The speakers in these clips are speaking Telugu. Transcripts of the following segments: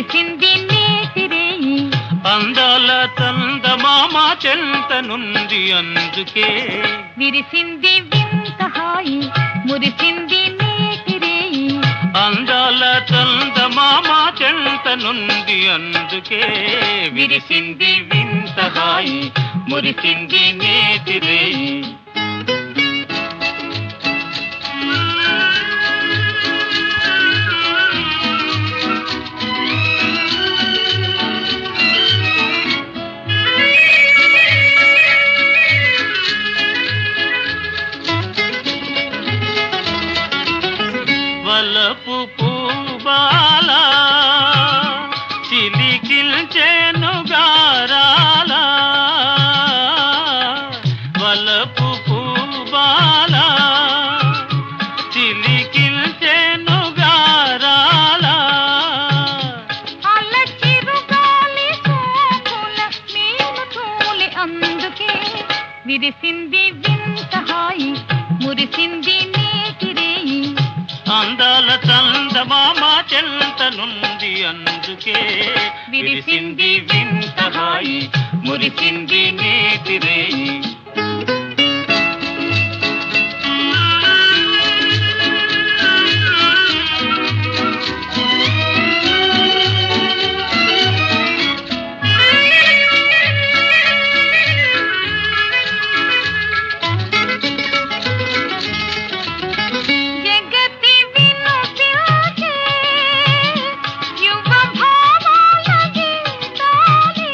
విరిసింది నేతిరేయి అందాల చందమామ చెంత నుండి అందుకే విరిసింది వింత హాయి మురిసింది నేతిరేయి అందాల చందమామ చెంత నుండి అందుకే విరిసింది వింత హాయి మురిసింది నేతిరేయి వలపు పూబాల చిలికిల్చెను గారాల వలపు పూబాల చిలికిల్చెను గారాల అల్ల చిరుగాలి సోకుల నేను తోలి అందుకే విరిసింది వింత హాయి మురిసింది నేతిరేయి అందాల చందమామ చెంత నుండి అందుకే విరిసింది వింత హాయి మురిసింది నేతిరేయి జగతి వినుతికే యువ భావాల గీతాలే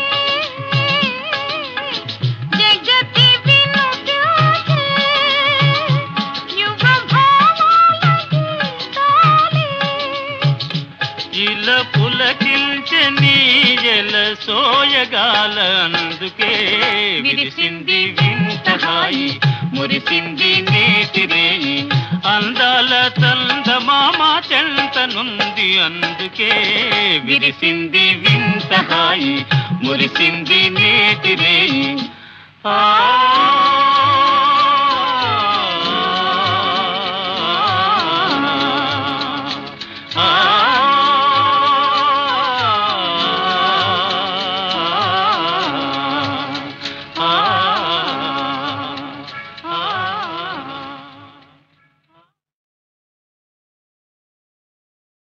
జగతి వినుతికే యువ భావాల గీతాలే ఇల పులకిల్చె నీయల సోయగాల అందుకే విరిసింది వింత హాయి మురిసింది నేతిరేయి అందాల చందమామ చెంత నుండి అందుకే విరిసింది వింత హాయి మురిసింది నేతిరేయి ఆ